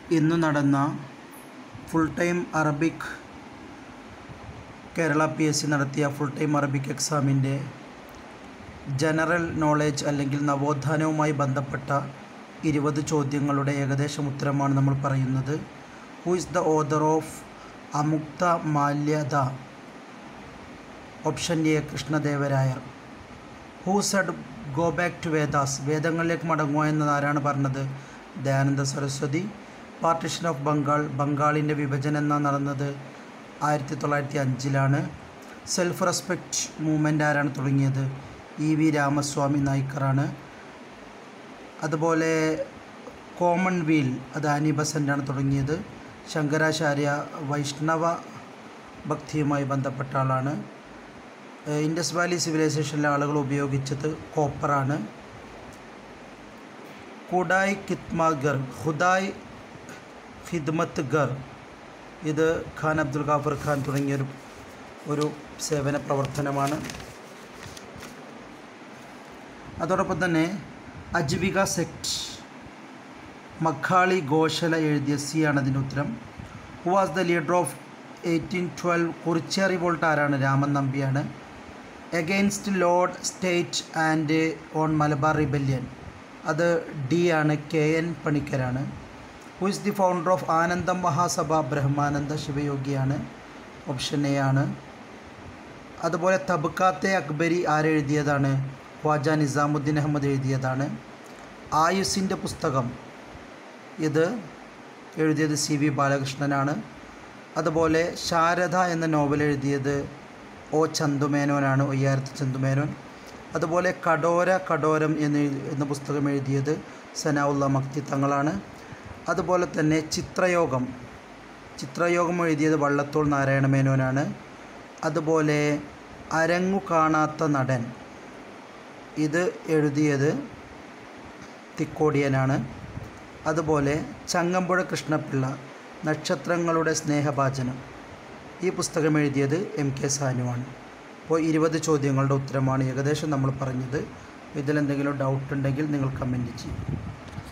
ഇന്ന് നടന്ന full time Arabic Kerala P S C നടത്തിയ ഫുൾ ടൈം അറബിക് എക്സാമിൻ്റെ ജനറൽ നോളേജ് അല്ലെങ്കിൽ നവോത്ഥാനവുമായി ബന്ധപ്പെട്ട ഇരുപത് ചോദ്യങ്ങളുടെ ഏകദേശം ഉത്തരമാണ് നമ്മൾ പറയുന്നത് who is the author of Amuktamalyada option A Krishnadevarayar who said go back to Vedas വേദങ്ങളിലേക്ക് മടങ്ങുക എന്നത് ആരാണ് പറഞ്ഞത് ദയാനന്ദ സരസ്വതി പാർട്ടിഷൻ ഓഫ് ബംഗാൾ ബംഗാളിൻ്റെ വിഭജനം എന്നാ നടന്നത് ആയിരത്തി തൊള്ളായിരത്തി അഞ്ചിലാണ് സെൽഫ് റെസ്പെക്റ്റ് മൂവ്മെൻ്റ് ആരാണ് തുടങ്ങിയത് ഇ വി രാമസ്വാമി നായ്ക്കറാണ് അതുപോലെ കോമൺവീൽ അത് ആനി ബസൻ്റാണ് തുടങ്ങിയത് ശങ്കരാചാര്യ വൈഷ്ണവ ഭക്തിയുമായി ബന്ധപ്പെട്ട ആളാണ് ഏഹ് ഇൻഡസ് വാലി സിവിലൈസേഷനിലെ ആളുകൾ ഉപയോഗിച്ചത് കോപ്പറാണ് കുഡായ് കിത്മാഗർ ഹുദായ് ഖിദ്മത്ത് ഗർ ഇത് ഖാൻ അബ്ദുൽ ഗാഫർ ഖാൻ തുടങ്ങിയൊരു ഒരു സേവന പ്രവർത്തനമാണ് അതോടൊപ്പം തന്നെ അജ്വിക സെക്ട് മഖാളി ഗോശല എഴുതിയ സി ആണ് അതിൻ്റെ ഉത്തരം who was the leader of eighteen twelve Kurichya revolt ആരാണ് രാമൻ നമ്പിയാണ് against lord state and on Malabar rebellion അത് ഡി ആണ് കെ എൻ പണിക്കരാണ് who is the founder of Anandam Mahasabha Brahmananda ശിവയോഗിയാണ് ഓപ്ഷൻ എ ആണ് അതുപോലെ തബക്കാത്തെ അക്ബരി ആരെഴുതിയതാണ് ഖ്വാജ നിസാമുദ്ദീൻ അഹമ്മദ് എഴുതിയതാണ് ആയുസിൻ്റെ പുസ്തകം ഇത് എഴുതിയത് സി വി ബാലകൃഷ്ണനാണ് അതുപോലെ ശാരദ എന്ന നോവൽ എഴുതിയത് ഒ ചന്തുമേനോനാണ് ഒയ്യാരത്ത് ചന്തുമേനോൻ അതുപോലെ കടോര കടോരം എന്ന് എന്ന പുസ്തകം എഴുതിയത് സനാഉള്ള മക്തി തങ്ങളാണ് അതുപോലെ തന്നെ ചിത്രയോഗം ചിത്രയോഗം എഴുതിയത് വള്ളത്തോൾ നാരായണ മേനോനാണ് അതുപോലെ അരങ്ങു കാണാത്ത നടൻ ഇത് എഴുതിയത് തിക്കോടിയനാണ് അതുപോലെ ചങ്ങമ്പുഴ കൃഷ്ണപിള്ള നക്ഷത്രങ്ങളുടെ സ്നേഹഭാചനം ഈ പുസ്തകം എഴുതിയത് എം കെ സാനുവാണ് അപ്പോൾ ഇരുപത് ചോദ്യങ്ങളുടെ ഉത്തരമാണ് ഏകദേശം നമ്മൾ പറഞ്ഞത് ഇതിലെന്തെങ്കിലും ഡൗട്ട് ഉണ്ടെങ്കിൽ നിങ്ങൾ കമൻറ്റ് ചെയ്യും